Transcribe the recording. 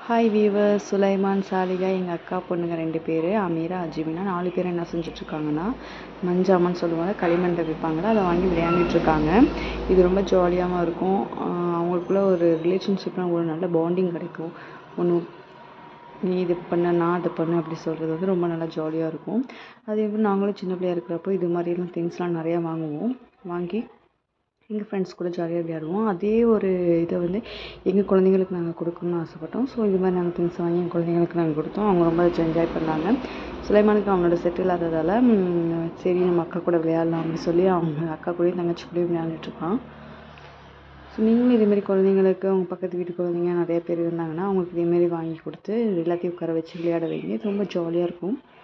hi viewer Sulaiman சாலிகா எங்கள் அக்கா பொண்ணுங்க ரெண்டு பேர் அமீரா அஜிமினா நாலு பேர் என்ன செஞ்சிட்ருக்காங்கன்னா மஞ்சாமன்னு சொல்லுவாங்க களிமண்ணை விற்பாங்கள்ல அதை வாங்கி விளையாண்டுட்டு இருக்காங்க இது ரொம்ப ஜாலியாகவும் இருக்கும் ஆஹ் அவங்களுக்குள்ள ஒரு ரிலேஷன்ஷிப்னால் ஒரு நல்ல பாண்டிங் கிடைக்கும் ஒன்று நீ இது பண்ண நான் அதை பண்ணு அப்படி சொல்கிறது வந்து ரொம்ப நல்லா ஜாலியாக இருக்கும் அதே மாதிரி நாங்களும் சின்ன பிள்ளையா இருக்கிறப்போ இது மாதிரிலாம் திங்ஸ்லாம் நிறையா வாங்குவோம் வாங்கி எங்கள் ஃப்ரெண்ட்ஸ் கூட ஜாலியாக விளையாடுவோம் அதே ஒரு இதை வந்து எங்கள் குழந்தைங்களுக்கு நாங்கள் கொடுக்கணும்னு ஆசைப்பட்டோம் ஸோ இது மாதிரி நாங்கள் திங்ஸ் வாங்கி எங்கள் குழந்தைங்களுக்கு நாங்கள் கொடுத்தோம் அவங்க ரொம்ப என்ஜாய் பண்ணாங்க சுலைமானுக்கு அவனோட செட் இல்லாததால் ம், சரி நம்ம அக்கா கூட விளையாடலாம் அப்படின்னு சொல்லி அவங்க அக்கா கூடயும் தங்கச்சி கூடயும் விளையாண்டுட்ருக்கான் ஸோ நீங்களும் இதேமாரி குழந்தைங்களுக்கு அவங்க பக்கத்து வீட்டு குழந்தைங்க நிறைய பேர் இருந்தாங்கன்னா அவங்களுக்கு இதேமாரி வாங்கி கொடுத்து எல்லாத்தையும் உட்கார வச்சு விளையாட வைங்க இது ரொம்ப ஜாலியாக இருக்கும்